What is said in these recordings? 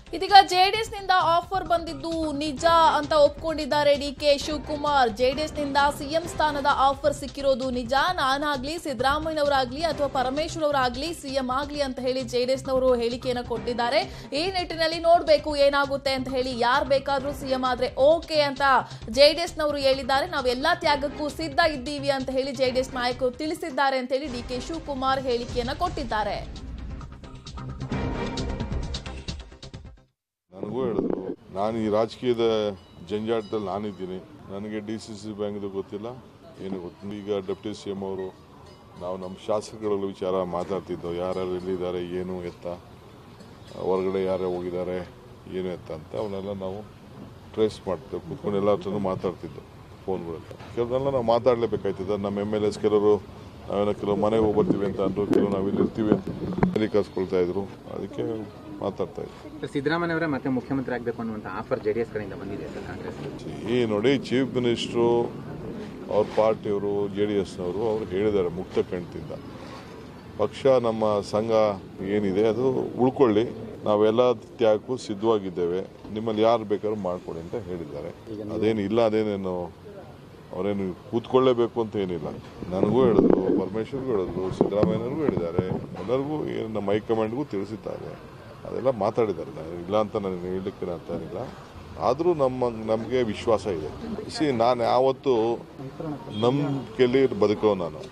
ಇದೀಗ ಜೆಡಿಎಸ್ ನಿಂದ ಆಫರ್ ಬಂದಿದ್ದು ನಿಜ ಅಂತ ಒಪ್ಕೊಂಡಿದ್ದಾರೆ ಡಿ ಕೆ ಶಿವಕುಮಾರ್ ಜೆಡಿಎಸ್ ನಿಂದ ಸಿಎಂ ಸ್ಥಾನದ ಆಫರ್ ಸಿಕ್ಕಿರೋದು ನಿಜ ನಾನಾಗ್ಲಿ ಸಿದ್ದರಾಮಯ್ಯನವರಾಗ್ಲಿ ಅಥವಾ ಪರಮೇಶ್ವರ್ ಅವರಾಗ್ಲಿ ಸಿಎಂ ಆಗ್ಲಿ ಅಂತ ಹೇಳಿ ಜೆಡಿಎಸ್ ನವರು ಹೇಳಿಕೆಯನ್ನು ಕೊಟ್ಟಿದ್ದಾರೆ ಈ ನಿಟ್ಟಿನಲ್ಲಿ ನೋಡ್ಬೇಕು ಏನಾಗುತ್ತೆ ಅಂತ ಹೇಳಿ ಯಾರು ಬೇಕಾದ್ರೂ ಸಿಎಂ ಆದ್ರೆ ಓಕೆ ಅಂತ ಜೆಡಿಎಸ್ ನವರು ಹೇಳಿದ್ದಾರೆ ನಾವು ಎಲ್ಲಾ ತ್ಯಾಗಕ್ಕೂ ಸಿದ್ಧ ಇದ್ದೀವಿ ಅಂತ ಹೇಳಿ ಜೆಡಿಎಸ್ ನಾಯಕರು ತಿಳಿಸಿದ್ದಾರೆ ಅಂತ ಹೇಳಿ ಡಿ ಕೆ ಶಿವಕುಮಾರ್ ಹೇಳಿಕೆಯನ್ನ ಕೊಟ್ಟಿದ್ದಾರೆ ನನಗೂ ಹೇಳಿದ್ರು ನಾನು ಈ ರಾಜಕೀಯದ ಜಂಜಾಟದಲ್ಲಿ ನಾನಿದ್ದೀನಿ ನನಗೆ ಡಿ ಸಿ ಸಿ ಬ್ಯಾಂಕ್ದು ಗೊತ್ತಿಲ್ಲ ಏನು ಗೊತ್ತಿಲ್ಲ ಈಗ ಡೆಪ್ಟಿ ಸಿ ಎಂ ಅವರು ನಾವು ನಮ್ಮ ಶಾಸಕಗಳ ವಿಚಾರ ಮಾತಾಡ್ತಿದ್ದೋ ಯಾರ್ಯಾರು ಎಲ್ಲಿದ್ದಾರೆ ಏನು ಎತ್ತ ಹೊರಗಡೆ ಯಾರೇ ಹೋಗಿದ್ದಾರೆ ಏನು ಎತ್ತ ಅಂತ ಅವನ್ನೆಲ್ಲ ನಾವು ಟ್ರೇಸ್ ಮಾಡ್ತೇವೆ ಕುತ್ಕೊಂಡು ಎಲ್ಲ ಹತ್ರನೂ ಮಾತಾಡ್ತಿದ್ದೋ ಫೋನ್ಗಳಲ್ಲಿ ಕೆಲವನ್ನೆಲ್ಲ ನಾವು ಮಾತಾಡಲೇಬೇಕಾಯ್ತದ ನಮ್ಮ ಎಮ್ ಎಲ್ ಎಸ್ ಕೆಲವರು ನಾವೇನೋ ಕೆಲವು ಮನೆಗೆ ಹೋಗಿ ಬರ್ತೀವಿ ಅಂತ ಅಂದರು ಕೆಲವು ನಾವು ಇಲ್ಲಿ ಇರ್ತೀವಿ ಅಂತ ಅಲ್ಲಿ ಕರ್ಸ್ಕೊಳ್ತಾ ಇದ್ರು ಅದಕ್ಕೆ ಮಾತಾಡ್ತಾ ಇದ್ವಿ ಸಿದ್ದರಾಮಯ್ಯ ಅವರೇ ಮತ್ತೆ ಮುಖ್ಯಮಂತ್ರಿ ಆಗಬೇಕು ಅನ್ನುವಂಥ ಆಫರ್ ಜೆ ಡಿ ಎಸ್ ಕಡೆಯಿಂದ ಬಂದಿದೆ ಸರ್ ಕಾಂಗ್ರೆಸ್ ಈ ನೋಡಿ ಚೀಫ್ ಮಿನಿಸ್ಟ್ರು ಅವ್ರ ಪಾರ್ಟಿಯವರು ಜೆ ಡಿ ಎಸ್ನವರು ಅವರು ಹೇಳಿದ್ದಾರೆ ಮುಕ್ತ ಕಂಠದಿಂದ ಪಕ್ಷ ನಮ್ಮ ಸಂಘ ಏನಿದೆ ಅದು ಉಳ್ಕೊಳ್ಳಿ ನಾವೆಲ್ಲ ತ್ಯಾಗಕ್ಕೂ ಸಿದ್ಧವಾಗಿದ್ದೇವೆ ನಿಮ್ಮಲ್ಲಿ ಯಾರು ಬೇಕಾದ್ರೂ ಮಾಡ್ಕೊಡಿ ಅಂತ ಹೇಳಿದ್ದಾರೆ ಅದೇನು ಇಲ್ಲ ಅದೇನೇನು ಅವರೇನು ಕೂತ್ಕೊಳ್ಳೇಬೇಕು ಅಂತ ಏನಿಲ್ಲ ನನಗೂ ಹೇಳಿದ್ರು ಪರಮೇಶ್ವರ್ಗೂ ಹೇಳಿದ್ರು ಸಿದ್ದರಾಮಯ್ಯನವ್ರಿಗೂ ಹೇಳಿದ್ದಾರೆ ಎಲ್ಲರಿಗೂ ಏನು ನಮ್ಮ ಹೈಕಮಾಂಡ್ಗೂ ತಿಳಿಸಿದ್ದಾರೆ ಅದೆಲ್ಲ ಮಾತಾಡಿದ್ದಾರೆ ನಾನು ಇಲ್ಲ ಅಂತ ನಾನು ಹೇಳಲಿಕ್ಕೆ ಅಂತ ಏನಿಲ್ಲ ಆದರೂ ನಮ್ಮ ನಮಗೆ ವಿಶ್ವಾಸ ಇದೆ ಸಿ ನಾನು ಯಾವತ್ತೂ ನಂಬಿಕೆಯಲ್ಲಿ ಬದುಕೋ ನಾನು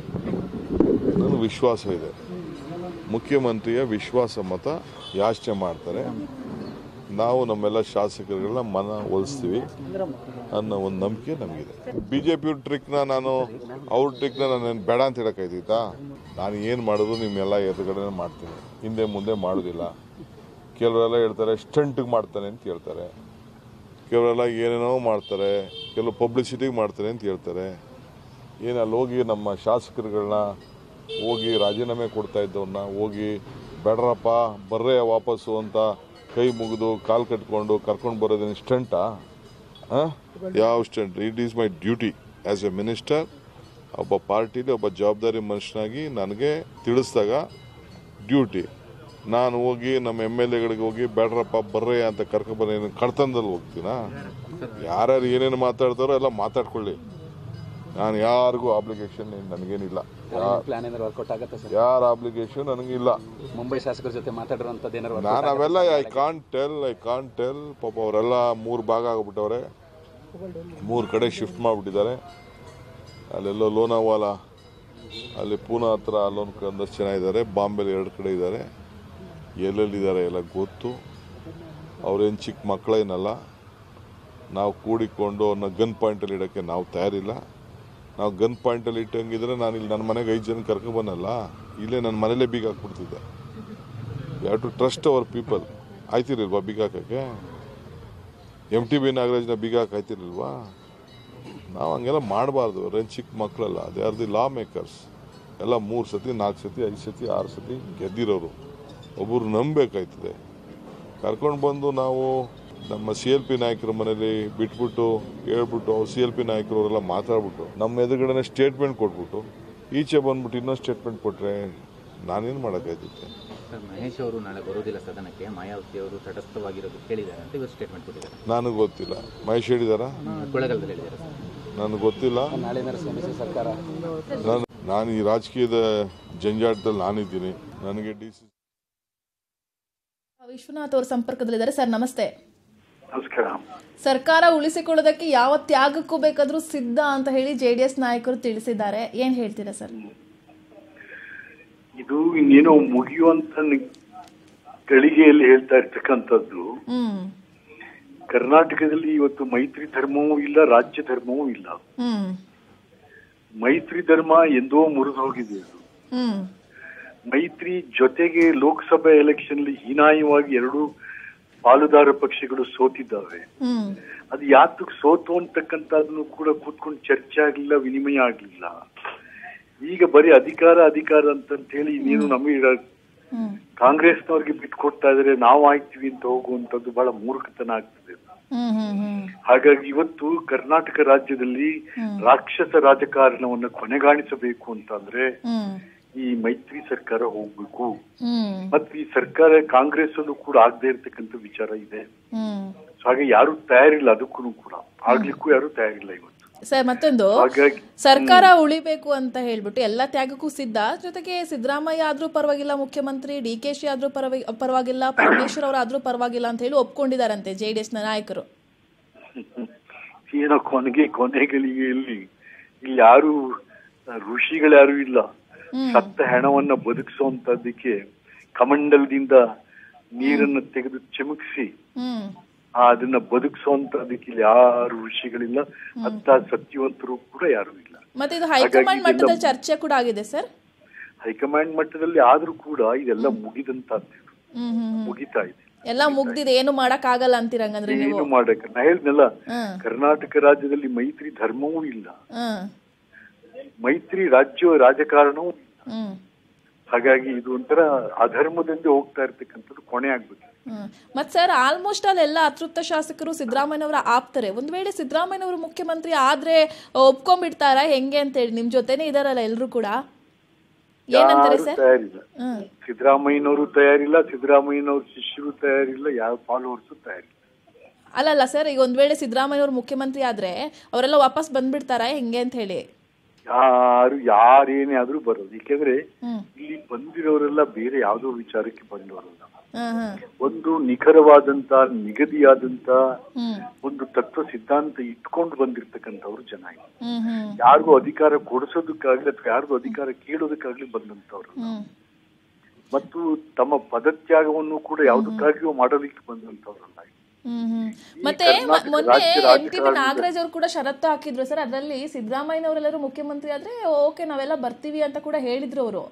ನನಗೆ ವಿಶ್ವಾಸ ಇದೆ ಮುಖ್ಯಮಂತ್ರಿಯ ವಿಶ್ವಾಸ ಮತ ಯಾಚನೆ ಮಾಡ್ತಾರೆ ನಾವು ನಮ್ಮೆಲ್ಲ ಶಾಸಕರುಗಳನ್ನ ಮನ ಒಲಿಸ್ತೀವಿ ಅನ್ನೋ ಒಂದು ನಂಬಿಕೆ ನಮಗಿದೆ ಬಿ ಜೆ ಪಿ ಟ್ರಿಕ್ನ ನಾನು ಅವ್ರ ಟ್ರಿಕ್ನ ನಾನು ಬೇಡ ಅಂತ ಹೇಳೋಕ್ಕಾಯ್ತಾ ನಾನು ಏನು ಮಾಡೋದು ನಿಮ್ಮೆಲ್ಲ ಎದುರುಗಡೆ ಮಾಡ್ತೀನಿ ಹಿಂದೆ ಮುಂದೆ ಮಾಡೋದಿಲ್ಲ ಕೆಲವರೆಲ್ಲ ಹೇಳ್ತಾರೆ ಸ್ಟಂಟ್ಗೆ ಮಾಡ್ತಾನೆ ಅಂತ ಹೇಳ್ತಾರೆ ಕೆಲವರೆಲ್ಲ ಏನೇನೋ ಮಾಡ್ತಾರೆ ಕೆಲವು ಪಬ್ಲಿಸಿಟಿಗೆ ಮಾಡ್ತಾರೆ ಅಂತ ಹೇಳ್ತಾರೆ ಏನು ಅಲ್ಲಿ ಹೋಗಿ ನಮ್ಮ ಶಾಸಕರುಗಳನ್ನ ಹೋಗಿ ರಾಜೀನಾಮೆ ಕೊಡ್ತಾ ಇದ್ದವ್ರನ್ನ ಹೋಗಿ ಬೇಡ್ರಪ್ಪ ಬರ್ರೆ ವಾಪಸ್ಸು ಅಂತ ಕೈ ಮುಗಿದು ಕಾಲು ಕಟ್ಕೊಂಡು ಕರ್ಕೊಂಡು ಬರೋದೇನು ಸ್ಟಂಟಾ ಯಾವ stunt it is my duty as a minister ಒಬ್ಬ ಪಾರ್ಟಿಲಿ ಒಬ್ಬ ಜವಾಬ್ದಾರಿ ಮನುಷ್ಯನಾಗಿ ನನಗೆ ತಿಳಿಸಿದಾಗ ಡ್ಯೂಟಿ ನಾನು ಹೋಗಿ ನಮ್ಮ ಎಮ್ ಎಲ್ ಎಗಳಿಗೆ ಹೋಗಿ ಬೇಡ್ರಪ್ಪ ಬರ್ರೆ ಅಂತ ಕರ್ಕೊಂಬರ್ರಿ ಕಳ್ತನದಲ್ಲಿ ಹೋಗ್ತೀನಾ ಯಾರ್ಯಾರು ಏನೇನು ಮಾತಾಡ್ತಾರೋ ಎಲ್ಲ ಮಾತಾಡ್ಕೊಳ್ಳಿ ನಾನು ಯಾರಿಗೂ ಆಬ್ಲಿಗೇಷನ್ ನನಗೇನಿಲ್ಲ ಪ್ಲಾನ್ ಏನಾದ್ರು ವರ್ಕೌಟ್ ಆಗುತ್ತೆ ಸರ್ ಯಾರ ಆಬ್ಲಿಗೇಷನ್ ನನಗಿಲ್ಲ ಮುಂಬೈ ಶಾಸಕರ ಜೊತೆ ಮಾತಾಡಿರೋಂಥದ್ದು ಏನಾದ್ರು ನಾನು ಅವೆಲ್ಲ I can't tell I can't tell ಪಾಪ ಅವರೆಲ್ಲ ಮೂರು ಭಾಗ ಆಗ್ಬಿಟ್ಟವ್ರೆ ಮೂರು ಕಡೆ ಶಿಫ್ಟ್ ಮಾಡಿಬಿಟ್ಟಿದ್ದಾರೆ ಅಲ್ಲೆಲ್ಲೋ ಲೋನಾವಾಲ ಅಲ್ಲಿ ಪೂನಾ ಹತ್ರ ಅಲ್ಲೊಂದು ಒಂದಷ್ಟು ಜನ ಇದ್ದಾರೆ ಬಾಂಬೆಲಿ ಎರಡು ಕಡೆ ಇದ್ದಾರೆ ಎಲ್ಲೆಲ್ಲಿದ್ದಾರೆ ಎಲ್ಲ ಗೊತ್ತು ಅವ್ರೇನು ಚಿಕ್ಕ ಮಕ್ಕಳೇನಲ್ಲ ನಾವು ಕೂಡಿಕೊಂಡು ಅವ್ರನ್ನ ಗನ್ ಪಾಯಿಂಟಲ್ಲಿ ಇಡೋಕ್ಕೆ ನಾವು ತಯಾರಿಲ್ಲ ನಾವು ಗನ್ ಪಾಯಿಂಟಲ್ಲಿ ಇಟ್ಟಂಗಿದ್ರೆ ನಾನು ಇಲ್ಲಿ ನನ್ನ ಮನೆಗೆ ಐದು ಜನ ಕರ್ಕೊಬನ್ನಲ್ಲ ಇಲ್ಲೇ ನನ್ನ ಮನೇಲೇ ಬೀಗ ಹಾಕ್ಬಿಡ್ತಿದ್ದೆ you to trust our people ಆಯ್ತಿರಲ್ವಾ ಬೀಗ ಹಾಕಕ್ಕೆ ಎಮ್ ಟಿ ಬಿ ನಾಗರಾಜ್ನ ಬೀಗ ಹಾಕಿ ಆಯ್ತಿರಲ್ವಾ ನಾವು ಹಂಗೆಲ್ಲ ಮಾಡಬಾರ್ದು ಅವ್ರೇನು ಚಿಕ್ಕ ಮಕ್ಕಳಲ್ಲ they are the law makers ಎಲ್ಲ ಮೂರು ಸತಿ ನಾಲ್ಕು ಸತಿ ಐದು ಸತಿ ಆರು ಸತಿ ಗೆದ್ದಿರೋರು ಒಬ್ಬರು ನಂಬಬೇಕಾಯ್ತದೆ ಕರ್ಕೊಂಡು ಬಂದು ನಾವು ನಮ್ಮ ಸಿ ಎಲ್ ಪಿ ನಾಯಕರ ಮನೇಲಿ ಬಿಟ್ಬಿಟ್ಟು ಹೇಳ್ಬಿಟ್ಟು ಅವ್ರು ಸಿ ಎಲ್ ಪಿ ನಾಯಕರು ಅವರೆಲ್ಲ ಮಾತಾಡ್ಬಿಟ್ಟು ನಮ್ಮ ಎದುರುಗಡೆ ಸ್ಟೇಟ್ಮೆಂಟ್ ಕೊಟ್ಬಿಟ್ಟು ಈಚೆ ಬಂದ್ಬಿಟ್ಟು ಇನ್ನೊಂದು ಸ್ಟೇಟ್ಮೆಂಟ್ ಕೊಟ್ಟರೆ ನಾನೇನು ಮಾಡೋಕ್ಕಾಯ್ತೈತೆ ಸರ್ ಮಹೇಶ್ ಅವರು ನಾಳೆ ಬರೋದಿಲ್ಲ ಸದನಕ್ಕೆ ಮಾಯಾವತಿ ಅವರು ತಟಸ್ಥವಾಗಿರೋದು ಕೇಳಿದ್ದಾರೆ ಅಂತ ಇವರು ಸ್ಟೇಟ್ಮೆಂಟ್ ಕೊಟ್ಟಿದ್ದಾರೆ ನನಗೆ ಗೊತ್ತಿಲ್ಲ ಮಹೇಶ್ ಹೇಳಿದಾರಾ ಕೊಳ್ಳೇಗಾಲದಲ್ಲಿ ಹೇಳಿದ್ದಾರೆ ಸರ್ ನನಗೆ ಗೊತ್ತಿಲ್ಲ ನಾಳೆ ಏನಾದ್ರು ಸಮ್ಮಿಶ್ರ ಸರ್ಕಾರ ನಾನು ನಾನು ಈ ರಾಜಕೀಯದ ಜಂಜಾಟದಲ್ಲಿ ನಾನಿದ್ದೀನಿ ನನಗೆ ಡಿ ಸಿ ವಿಶ್ವನಾಥ್ ಅವರು ಸಂಪರ್ಕದಲ್ಲಿದ್ದಾರೆ ಸರ್ ನಮಸ್ತೆ ನಮಸ್ಕಾರ ಸರ್ಕಾರ ಉಳಿಸಿಕೊಳ್ಳೋದಕ್ಕೆ ಯಾವ ತ್ಯಾಗಕ್ಕೂ ಬೇಕಾದ್ರೂ ಸಿದ್ಧ ಅಂತ ಹೇಳಿ ಜೆಡಿಎಸ್ ನಾಯಕರು ತಿಳಿಸಿದ್ದಾರೆ ಏನ್ ಹೇಳ್ತೀರಾ ಸರ್ ಇದು ಇನ್ನೇನೋ ಮುಗಿಯುವಂತ ನಿ- ಗಳಿಗೆಯಲ್ಲಿ ಹೇಳ್ತಾ ಇರ್ತಕ್ಕಂಥದ್ದು ಹ್ಮ್ ಕರ್ನಾಟಕದಲ್ಲಿ ಇವತ್ತು ಮೈತ್ರಿ ಧರ್ಮವೂ ಇಲ್ಲ ರಾಜ್ಯ ಧರ್ಮವೂ ಇಲ್ಲ ಹ್ಮ್ ಮೈತ್ರಿ ಧರ್ಮ ಎಂದೋ ಮುರಿದು ಹೋಗಿದೆ ಅದು ಹ್ಮ್ ಮೈತ್ರಿ ಜೊತೆಗೆ ಲೋಕಸಭಾ ಎಲೆಕ್ಷನ್ ಅಲ್ಲಿ ಹೀನಾಯವಾಗಿ ಎರಡು ಪಾಲುದಾರ ಪಕ್ಷಗಳು ಸೋತಿದ್ದಾವೆ ಹ್ಮ್ ಅದು ಯಾತಕ್ ಸೋತು ಅಂತಕ್ಕಂಥದ್ದನ್ನು ಕೂಡ ಕೂತ್ಕೊಂಡು ಚರ್ಚೆ ಆಗ್ಲಿಲ್ಲ ವಿನಿಮಯ ಆಗ್ಲಿಲ್ಲ ಈಗ ಬರೀ ಅಧಿಕಾರ ಅಧಿಕಾರ ಅಂತಂತ ಹೇಳಿ ಇನ್ನೇನು ನಮಗೆ ಹ್ಮ್ ಕಾಂಗ್ರೆಸ್ನವ್ರಿಗೆ ಬಿಟ್ಕೊಡ್ತಾ ಇದಾರೆ ನಾವು ಆಯ್ತೀವಿ ಅಂತ ಹೋಗುವಂತದ್ದು ಬಹಳ ಮೂರ್ಖತನ ಆಗ್ತದೆ ಹ್ಮ್ ಹ್ಮ್ ಹ್ಮ್ ಹಾಗಾಗಿ ಇವತ್ತು ಕರ್ನಾಟಕ ರಾಜ್ಯದಲ್ಲಿ ರಾಕ್ಷಸ ರಾಜಕಾರಣವನ್ನ ಕೊನೆಗಾಣಿಸಬೇಕು ಅಂತಂದ್ರೆ ಹ್ಮ್ ಈ ಮೈತ್ರಿ ಸರ್ಕಾರ ಹೋಗ್ಬೇಕು ಹ್ಮ್ ಮತ್ತೆ ಈ ಸರ್ಕಾರ ಕಾಂಗ್ರೆಸ್ ಅಲ್ಲೂ ಕೂಡ ಆಗದೆ ಇರ್ತಕ್ಕಂಥ ವಿಚಾರ ಇದೆ ಹ್ಮ್ ಸೊ ಹಾಗೆ ಯಾರು ತಯಾರಿಲ್ಲ ಅದಕ್ಕೂ ಕೂಡ ಆಗ್ಲಿಕ್ಕೂ ಯಾರು ತಯಾರಿಲ್ಲ ಇವತ್ತು ಸರ್ ಮತ್ತೊಂದು ಹಾಗಾಗಿ ಸರ್ಕಾರ ಉಳಿಬೇಕು ಅಂತ ಹೇಳ್ಬಿಟ್ಟು ಎಲ್ಲ ತ್ಯಾಗಕ್ಕೂ ಸಿದ್ಧ ಜೊತೆಗೆ ಸಿದ್ದರಾಮಯ್ಯ ಆದ್ರೂ ಪರವಾಗಿಲ್ಲ ಮುಖ್ಯಮಂತ್ರಿ ಡಿ ಕೆ ಶಿ ಆದ್ರೂ ಪರವಾಗಿ ಪರವಾಗಿಲ್ಲ ಪರಮೇಶ್ವರ್ ಅವರು ಆದ್ರೂ ಪರವಾಗಿಲ್ಲ ಅಂತ ಹೇಳಿ ಒಪ್ಕೊಂಡಿದಾರಂತೆ ಜೆ ಡಿ ಎಸ್ ನ ನಾಯಕರು ಏನೋ ಕೊನೆಗೆ ಕೊನೆಗಳಿಗೆ ಇಲ್ಲಿ ಇಲ್ಲಿ ಯಾರು ಋಷಿಗಳು ಯಾರು ಇಲ್ಲ ಸತ್ತ ಹೆಣವನ್ನ ಬದುಕಿಸುವಂತದ್ದಕ್ಕೆ ಕಮಂಡಲದಿಂದ ನೀರನ್ನ ತೆಗೆದು ಚಿಮುಕಿಸಿ ಹ್ಮ್ ಆ ಅದನ್ನ ಬದುಕಿಸುವಂತದ್ದಕ್ಕೆ ಇಲ್ಲಿ ಯಾರು ಋಷಿಗಳಿಲ್ಲ ಅಂತ ಸತ್ಯವಂತರು ಕೂಡ ಯಾರು ಇಲ್ಲ ಮತ್ತೆ ಇದು ಹೈಕಮಾಂಡ್ ಹಾಗಾಗಿ ಮಟ್ಟದಲ್ಲಿ ಇದೆಲ್ಲ- ಚರ್ಚೆ ಕೂಡ ಆಗಿದೆ ಸರ್ ಹೈಕಮಾಂಡ್ ಮಟ್ಟದಲ್ಲಿ ಆದ್ರೂ ಕೂಡ ಇದೆಲ್ಲ ಮುಗಿದಂತದ್ದು ಹ್ಮ್ ಹ್ಮ್ ಹ್ಮ್. ಮುಗಿತಾ ಇದೆ ಎಲ್ಲ ಮುಗ್ದಿದೆ ಏನು ಮಾಡಕ್ ಆಗಲ್ಲ ಅಂತೀರಂಗಂದ್ರೆ ನೀವು ಏನು ಮಾಡಕ್ಕೆ ನಾ ಹೇಳಿದ್ನಲ್ಲ ಹ್ಮ್ ಕರ್ನಾಟಕ ರಾಜ್ಯದಲ್ಲಿ ಮೈತ್ರಿ ಧರ್ಮವೂ ಇಲ್ಲ ಹ್ಮ್ ಮೈತ್ರಿ ರಾಜ್ಯ ರಾಜಕಾರಣವೂ ಇಲ್ಲ. ಹ್ಮ್ ಹಾಗಾಗಿ ಇದು ಒಂಥರ ಅಧರ್ಮದಿಂದ ಹೋಗ್ತಾ ಇರ್ತಕ್ಕಂಥದ್ದು ಕೊನೆ ಆಗ್ಬೇಕು ಹ್ಮ್. ಮತ್ ಸರ್ ಆಲ್ಮೋಸ್ಟ್ ಅಲ್ಲೆಲ್ಲ ಅತೃಪ್ತ ಶಾಸಕರು ಸಿದ್ದರಾಮಯ್ಯನವರ ಆಪ್ತಾರೆ ಒಂದ್ ವೇಳೆ ಸಿದ್ದರಾಮಯ್ಯನವರು ಮುಖ್ಯಮಂತ್ರಿ ಆದ್ರೆ ಒಪ್ಕೊಂಡ್ಬಿಡ್ತಾರ ಹೆಂಗೆ ಅಂತ ಹೇಳಿ ನಿಮ್ ಜೊತೆನೆ ಇದಾರಲ್ಲ ಎಲ್ರು ಕೂಡ ಏನಂತಾರೆ ಯಾರು ಸರ್ ತಯಾರಿಲ್ಲ ಹ್ಮ್ ಸಿದ್ದರಾಮಯ್ಯನವರು ತಯಾರಿಲ್ಲ ಸಿದ್ದರಾಮಯ್ಯನವ್ರ ಶಿಷ್ಯರು ತಯಾರಿಲ್ಲ ಯಾವ ಫಾಲೋವರ್ಸು ತಯಾರಿಲ್ಲ ಅಲ್ಲಲ್ಲ ಸರ್ ಈಗ ಒಂದ್ ವೇಳೆ ಸಿದ್ದರಾಮಯ್ಯನವರು ಮುಖ್ಯಮಂತ್ರಿ ಆದ್ರೆ ಅವರೆಲ್ಲ ವಾಪಸ್ ಬಂದ್ಬಿಡ್ತಾರ ಹೆಂಗೆ ಅಂತ ಹೇಳಿ ಯಾರು ಯಾರೇನೇ ಆದ್ರೂ ಬರೋದು ಏಕೆಂದ್ರೆ ಹ್ಮ್ ಇಲ್ಲಿ ಬಂದಿರೋರೆಲ್ಲ ಬೇರೆ ಯಾವ್ದೋ ವಿಚಾರಕ್ಕೆ ಬಂದವರಲ್ಲ ಹ್ಮ್ ಹ್ಮ್ ಒಂದು ನಿಖರವಾದಂತ ನಿಗದಿಯಾದಂತ ಹ್ಮ್ ಒಂದು ತತ್ವ ಸಿದ್ಧಾಂತ ಇಟ್ಕೊಂಡು ಬಂದಿರ್ತಕ್ಕಂಥವ್ರು ಜನ ಇಲ್ಲಿ. ಹ್ಮ್ ಹ್ಮ್ ಯಾರಿಗೂ ಅಧಿಕಾರ ಕೊಡಿಸೋದಕ್ಕಾಗ್ಲಿ ಅಥವಾ ಯಾರಿಗೂ ಅಧಿಕಾರ ಕೇಳೋದಕ್ಕಾಗ್ಲಿ ಬಂದಂತವ್ರು ಹ್ಮ್ ಮತ್ತು ತಮ್ಮ ಪದತ್ಯಾಗವನ್ನು ಕೂಡ ಯಾವುದಕ್ಕಾಗಿಯೂ ಮಾಡಲಿಕ್ಕೆ ಬಂದಂತವ್ರಲ್ಲ ಹ್ಮ್ ಹ್ಮ್ ಈ ಮತ್ತೆ ಮ- ಕರ್ನಾಟಕ ಮೊನ್ನೆ ರಾಜ್ಯ ಎಂ ಟಿ ರಾಜಕಾರಣದ- ನಾಗರಾಜ್ ಅವರು ಕೂಡ ಷರತ್ತು ಹಾಕಿದ್ರು ಸರ್ ಅದರಲ್ಲಿ ಸಿದ್ದರಾಮಯ್ಯನವರೆಲ್ಲರೂ ಮುಖ್ಯಮಂತ್ರಿ ಆದ್ರೆ ಓಕೆ ನಾವೆಲ್ಲ ಬರ್ತೀವಿ ಅಂತ ಕೂಡ ಹೇಳಿದ್ರು ಅವರು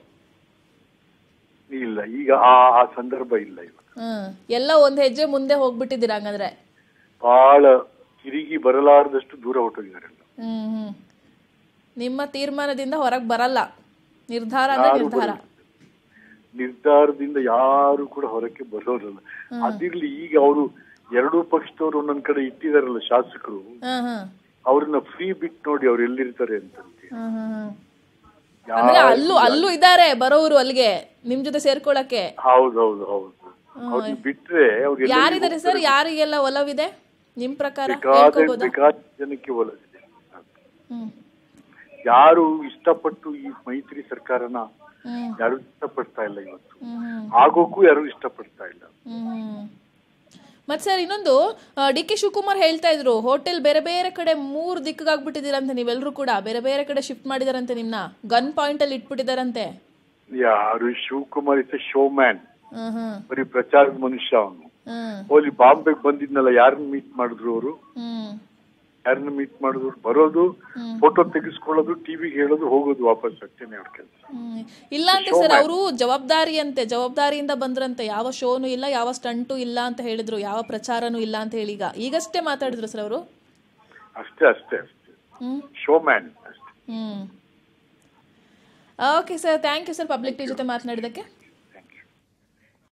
ಇಲ್ಲ ಈಗ ಆ ಆ ಸಂದರ್ಭ ಇಲ್ಲ ಇವಾಗ ಹ್ಮ್ ಎಲ್ಲ ಒಂದ್ ಹೆಜ್ಜೆ ಮುಂದೆ ಹೋಗ್ಬಿಟ್ಟಿದ್ದೀರಾ ಹಂಗಂದ್ರೆ ಬಹಳ ತಿರುಗಿ ಬರಲಾರದಷ್ಟು ದೂರ ಹೊರಟೋಗಿದ್ದಾರೆ ಹ್ಮ್ ಹ್ಮ್ ನಿಮ್ಮ ತೀರ್ಮಾನದಿಂದ ಹೊರಗ್ ಬರಲ್ಲ ನಿರ್ಧಾರ ಅಂದ್ರೆ ಯಾರು ನಿರ್ಧಾರ ಬರಲ್ಲ. ನಿರ್ಧಾರದಿಂದ ಯಾರು ಕೂಡ ಹೊರಕ್ಕೆ ಬರೋರಲ್ಲ ಅದಿರ್ಲಿ ಈಗ ಅವರು ಎರಡೂ ಪಕ್ಷದವರು ಒಂದೊಂದ್ ಕಡೆ ಇಟ್ಟಿದಾರಲ್ಲ ಶಾಸಕರು ಹ್ಮ್ ಹ್ಮ್ ಅವ್ರನ್ನ ಫ್ರೀ ಬಿಟ್ ನೋಡಿ ಅವ್ರು ಎಲ್ಲಿರ್ತಾರೆ ಅಂತಂತೆ ಹ್ಮ್ ಹ್ಮ್ ಹ್ಮ್ ಯಾ- ಅಂದ್ರೆ ಅಲ್ಲೂ ಅಲ್ಲೂ ಇದಾರೆ ಬರೋರು ಅಲ್ಲಿಗೆ ನಿಮ್ ಜೊತೆ ಸೇರ್ಕೊಳಕ್ಕೆ ಹೌದೌದು ಹೌದು ಅವ್ರನ್ನ ಬಿಟ್ರೆ ಅವ್ರು ಎಲ್ಲೆಲ್ಲಿ ಯಾರಿದ್ದಾರೆ ಸರ್ ಯಾರಿಗೆಲ್ಲ ಒಲವಿದೆ ನಿಮ್ ಪ್ರಕಾರ ಬೇಕಾದ ಹೇಳ್ಕೋಬೋದಾ ಬೇಕಾದ ಜನಕ್ಕೆ ಒಲವಿದೆ ಹ್ಮ್ ಯಾರು ಇಷ್ಟಪಟ್ಟು ಈ ಮೈತ್ರಿ ಸರ್ಕಾರನ ಹ್ಮ್ ಯಾರು ಇಷ್ಟಪಡ್ತಾ ಇಲ್ಲ ಇವತ್ತು ಹ್ಮ್ ಹ್ಮ್ ಆಗೋಕ್ಕೂ ಯಾರು ಇಷ್ಟಪಡ್ತಾ ಇಲ್ಲ ಹ್ಮ್ ಮತ್ ಸರ್ ಇನ್ನೊಂದು ಡಿ ಕೆ ಶಿವಕುಮಾರ್ ಹೇಳ್ತಾ ಇದ್ರು ಹೋಟೆಲ್ ಬೇರೆ ಬೇರೆ ಕಡೆ ಮೂರ್ ದಿಕ್ಕಾಗ್ಬಿಟ್ಟಿದ್ದೀರಂತೆ ನೀವೆಲ್ಲರೂ ಕೂಡ ಬೇರೆ ಬೇರೆ ಕಡೆ ಶಿಫ್ಟ್ ಮಾಡಿದಾರಂತೆ ನಿಮ್ನ ಗನ್ ಪಾಯಿಂಟ್ ಅಲ್ಲಿ ಇಟ್ಬಿಟ್ಟಿದಾರಂತೆ ಯಾರು Shivakumar is show man hmm hmm ಬರೀ ಪ್ರಚಾರದ ಮನುಷ್ಯ ಅವನು ಹ್ಮ್ ಹೋಲಿ ಬಾಂಬೆಗೆ ಬಂದಿದ್ನಲ್ಲ ಯಾರನ್ನ ಮೀಟ್ ಮಾಡಿದ್ರು ಅವರು ಹ್ಮ್ ಯಾರನ್ನ ಮೀಟ್ ಮಾಡಿದ್ರು ಬರೋದು ಫೋಟೋ ತೆಗೆಸ್ಕೊಳ್ಳೋದು ಟಿವಿಗೆ ಹೇಳೋದು ಹೋಗೋದು ವಾಪಸ್ ಅಷ್ಟೇನೆ ಅವ್ರ ಕೆಲಸ ಹ್ಮ್. ಇಲ್ಲ ಅಂತೆ ಸರ್ ಅವರು ಜವಾಬ್ದಾರಿ ಅಂತೆ ಜವಾಬ್ದಾರಿಯಿಂದ ಬಂದ್ರಂತೆ ಯಾವ ಶೋನು ಇಲ್ಲ ಯಾವ ಸ್ಟಂಟು ಇಲ್ಲ ಅಂತ ಹೇಳಿದ್ರು ಯಾವ ಪ್ರಚಾರನೂ ಇಲ್ಲ ಅಂತ ಹೇಳಿ ಈಗ ಈಗಷ್ಟೇ ಮಾತಾಡಿದ್ರು ಸರ್ ಅವರು ಅಷ್ಟೇ ಅಷ್ಟೇ ಅಷ್ಟೇ ಹ್ಮ್ ಶೋ ಮ್ಯಾನ್ ಅಷ್ಟೇ hmm okay sir thank you sir public ಟಿ ಜೊತೆ ಮಾತನಾಡಿದಕ್ಕೆ